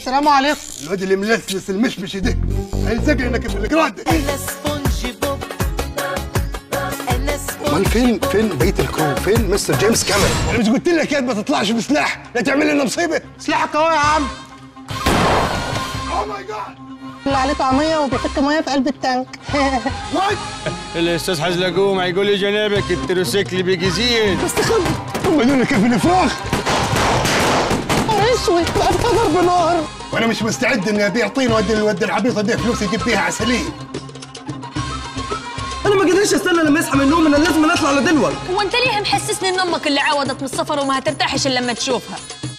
السلام عليكم الواد اللي ملسلس المشمش ده هيلزق لك في الجراد انا سبونج بوب انا سبونج امال فين فين بقيه الكرو فين مستر جيمس كاميرون انا مش قلت لك يا ما تطلعش بسلاح لا تعمل لنا مصيبه سلاحك اهو يا عم اوه ماي جاد اللي عليه طعميه وبيحط ميه في قلب التانك وات الاستاذ حزلقوم هيقول لي جنابك التروسيكل بيجي زين هم دول كيف الافراخ اسود بقى ضرب نار وانا مش مستعد اني ابيع طين وادي الود العبيطه دي فلوس يجيب بيها عسليه انا ما قدرتش استنى لما يصحى من النوم انا لازم اطلع لدلوك هو انت ليه محسسني ان امك اللي عودت من السفر وما هترتاحش الا لما تشوفها